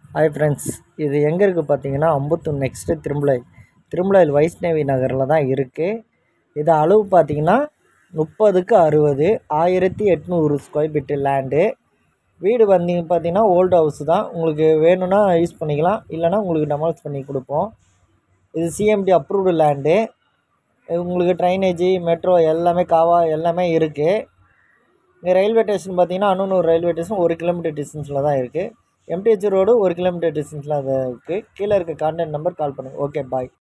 hi friends இது எங்கே இருக்குது பார்த்தீங்கன்னா அம்பத்தூர் நெக்ஸ்ட்டு திருமலை திருமலையில் வைஷ்ணவி நகரில் தான் இருக்குது இது அளவு பார்த்தீங்கன்னா முப்பதுக்கு அறுபது ஆயிரத்தி எட்நூறு ஸ்கொயர் ஃபீட்டு லேண்டு வீடு வந்தீங்க பார்த்தீங்கன்னா ஓல்டு ஹவுஸ் தான் உங்களுக்கு வேணும்னா யூஸ் பண்ணிக்கலாம் இல்லைனா உங்களுக்கு டெமாலிஷ் பண்ணி கொடுப்போம் இது சிஎம்டி அப்ரூவ்டு லேண்டு உங்களுக்கு ட்ரைனேஜி மெட்ரோ எல்லாமே காவா எல்லாமே இருக்குது இங்கே ரயில்வே ஸ்டேஷன் பார்த்தீங்கன்னா அன்னூர் ரயில்வே ஸ்டேஷன் ஒரு கிலோமீட்டர் டிஸ்டன்ஸில் தான் இருக்குது எம்டிஹெச் ரோடு ஒரு கிலோமீட்டர் டிஸ்டன்ஸில் அது இருக்குது கீழே இருக்க கான்டாக்ட் நம்பர் கால் பண்ணுங்கள் ஓகே பாய்